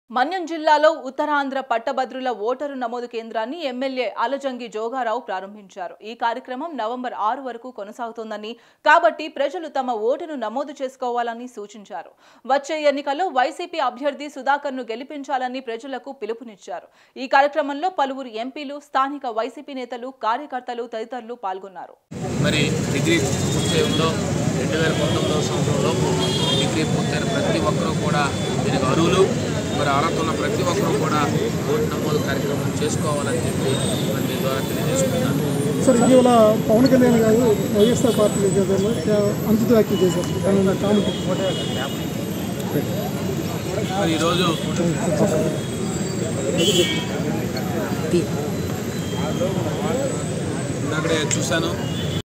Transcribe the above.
మన్యం జిల్లాలో ఉత్తరాంధ్ర పట్టభద్రుల ఓటరు నమోదు కేంద్రాన్ని ఎమ్మెల్యే అలజంగి జోగారావు ప్రారంభించారు ఈ కార్యక్రమం నవంబర్ ఆరు వరకు కొనసాగుతోందని కాబట్టి ప్రజలు తమ ఓటును నమోదు చేసుకోవాలని సూచించారు వచ్చే ఎన్నికల్లో వైసీపీ అభ్యర్థి సుధాకర్ను గెలిపించాలని ప్రజలకు పిలుపునిచ్చారు ఈ కార్యక్రమంలో పలువురు ఎంపీలు స్థానిక వైసీపీ నేతలు కార్యకర్తలు తదితరులు పాల్గొన్నారు మరి డిగ్రీ పూర్తయిందో రెండు వేల పంతొమ్మిదవ సంవత్సరంలోపు డిగ్రీ పూర్తయిన ప్రతి ఒక్కరూ కూడా దీనికి అర్హులు మరి అర్హత ఉన్న ప్రతి ఒక్కరూ కూడా ఓటు నమోదు కార్యక్రమం చేసుకోవాలని చెప్పి మరి మీ ద్వారా తెలియజేసుకుంటున్నాను సార్ ఇటీవల పవన్ కళ్యాణ్ గారు వైఎస్ఆర్ పార్టీ విజయంలో అంతుత వ్యాఖ్యలు చేశారు దాని మీద కామెంట్ మరి ఈరోజు ఇందాకడే చూశాను